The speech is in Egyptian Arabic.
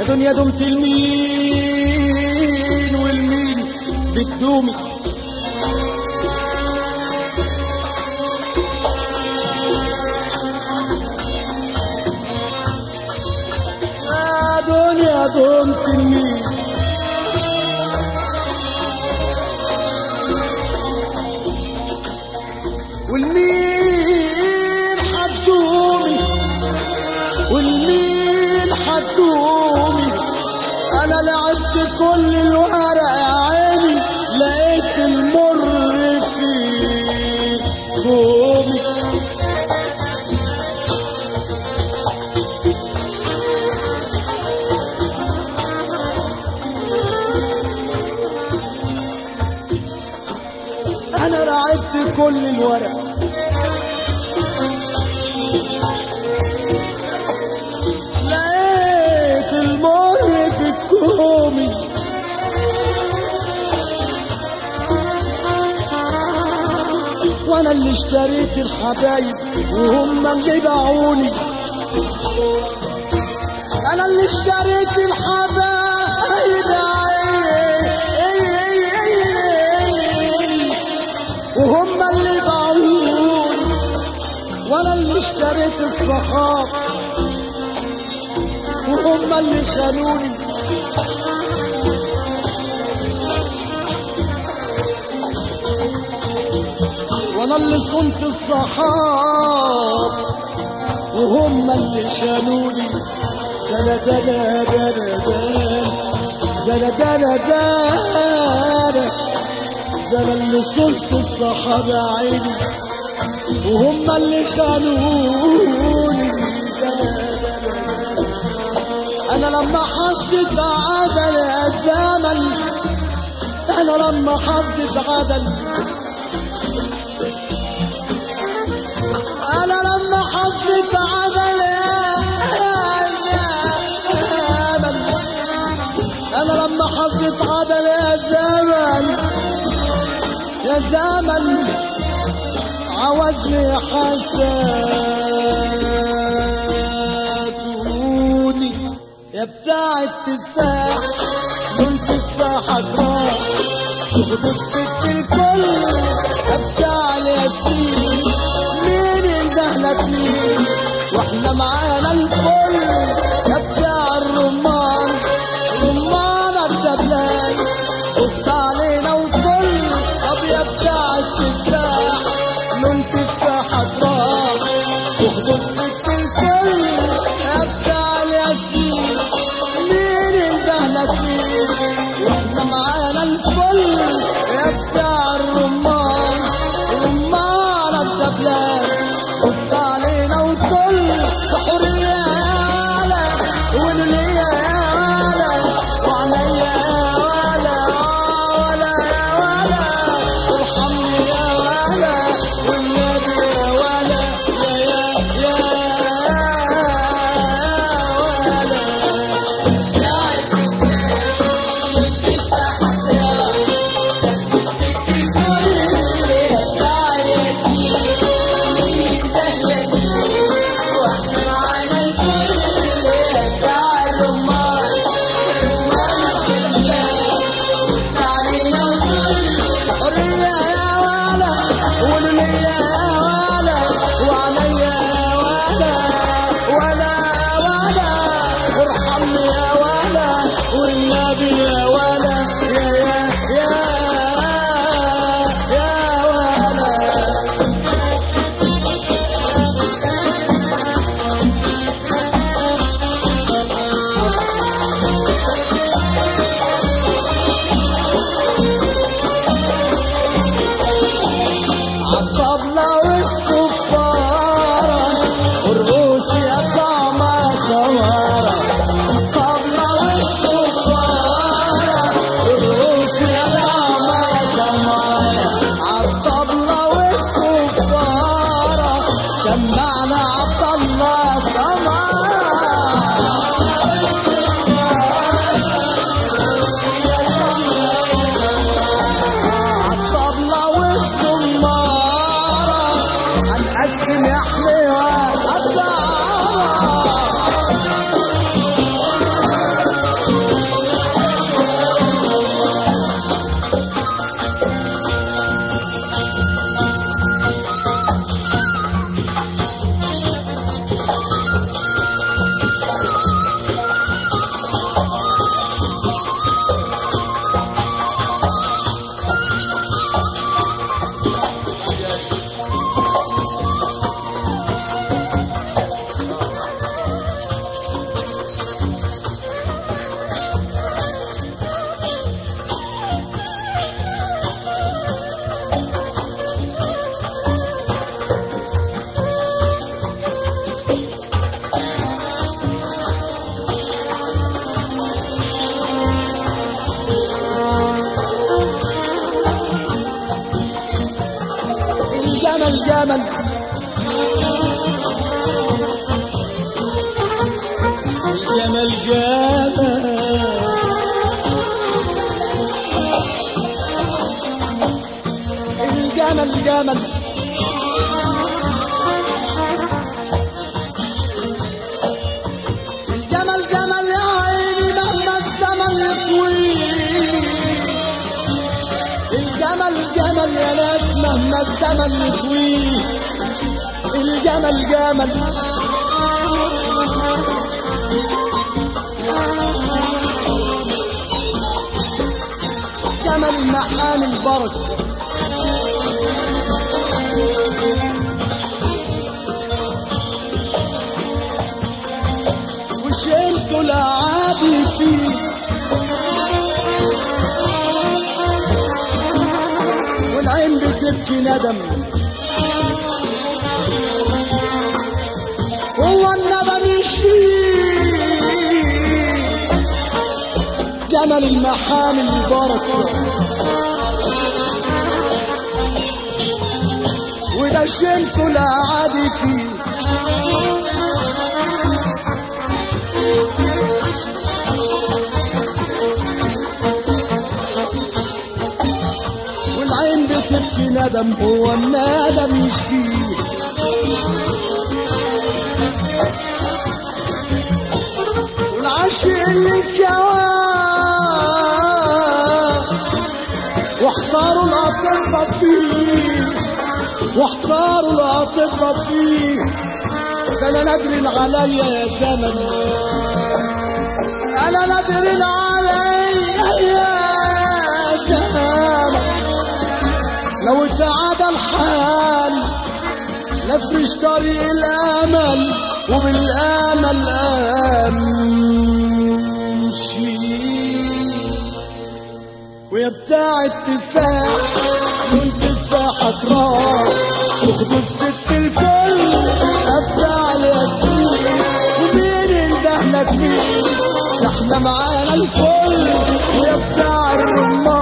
الدنيا دمت المين والمين بتدومي يا دنيا دمت المين والمين حدومي والمين حدومي انا لعبت كل الورق يا عيني لقيت المر في كومي انا لعبت كل الورق لقيت المر في الكومي وانا اللي اشتريت الحبايب وهم اللي باعوني انا اللي اشتريت الحبايب يا عيني وهم اللي باعوني وانا اللي اشتريت الصحاب وهم اللي خانوني وانا اللي صنت الصحاب وهم اللي خانوني دنا دنا دنا دنا دنا دنا دنا دنا اللي صنت الصحاب يا عيني وهم اللي خانوني دنا انا لما حسيت عدل يا زمن انا لما حسيت عدل انا لما حسيت عدل يا زمن انا لما حسيت عدل يا زمن يا زمن عوزني حساتوني يا بتاع التفاح لون تفاحك راح خد الست الكل يا بتاع الياسمين مين اندهلك مين واحنا معانا الكل يا بتاع الرمان رمان الدبلان بص علينا وكل طب يا بتاع التفاح لون تفاحك راح وخد الست الكل يا بتاع الياسمين مين اندهلك مين واحنا معانا الفل يا الجمل الجمل جمل الجمل جمل الجمل جمل يا عيني مهما الزمن يطويل الجمل جمل يا ناس مهما الزمن يطويل الجمل جمل جمل محامي البركه وشلته العادي فيه والعين بتبكي ندم هو الندم يشفيه جمل المحامي البركه وده شلته العادي فيه والعين بتبكي ندم هو الندم يشفيه والعشق اللي كواه واحتاروا الاطباء فيه واحتاروا الاطباء فيه ده انا ندري عليا يا زمن انا ندري عليا يا زمن لو تعاد الحال نفرش طريق الامل وبالامل امشي ويا بتاع التفاح كنت تفاحك راح تاخد الست الكل ابدع الياسمين ومين اندهلك مين ده احنا معانا الكل ويا بتاع الرمان